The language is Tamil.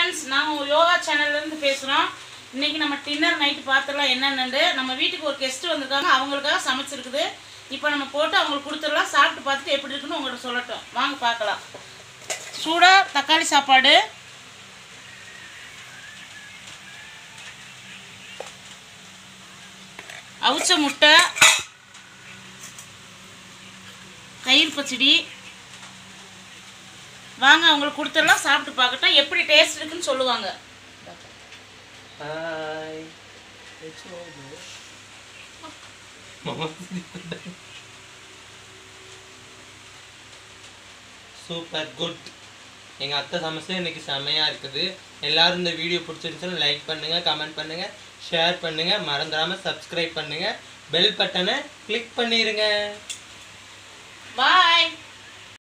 ஃப்ரெண்ட்ஸ் நாங்கள் யோகா சேனல்லேருந்து பேசுகிறோம் இன்னைக்கு நம்ம டின்னர் நைட்டு பார்த்துடலாம் என்னென்னு நம்ம வீட்டுக்கு ஒரு கெஸ்ட் வந்திருக்காங்க அவங்களுக்காக சமைச்சிருக்குது இப்போ நம்ம போட்டு அவங்களுக்கு கொடுத்துடலாம் சாப்பிட்டு பார்த்துட்டு எப்படி இருக்குன்னு உங்கள்கிட்ட சொல்லட்டும் வாங்க பார்க்கலாம் சூடாக தக்காளி சாப்பாடு அவிச்ச முட்டை தயிர் பச்சடி வாங்க அவங்களுக்கு கொடுத்துடலாம் சாப்பிட்டு பார்க்கட்டும் எப்படி டேஸ்ட் இருக்குன்னு சொல்லுவாங்க Hi. சூப்பர் குட் எங்கள் அத்தை சமைச்சது இன்னைக்கு செமையாக இருக்குது எல்லாரும் இந்த வீடியோ பிடிச்சிருந்துச்சுன்னா லைக் பண்ணுங்கள் கமெண்ட் பண்ணுங்கள் ஷேர் பண்ணுங்கள் மறந்துடாமல் சப்ஸ்கிரைப் பண்ணுங்கள் பெல் பட்டனை கிளிக் பண்ணிடுங்க பாய்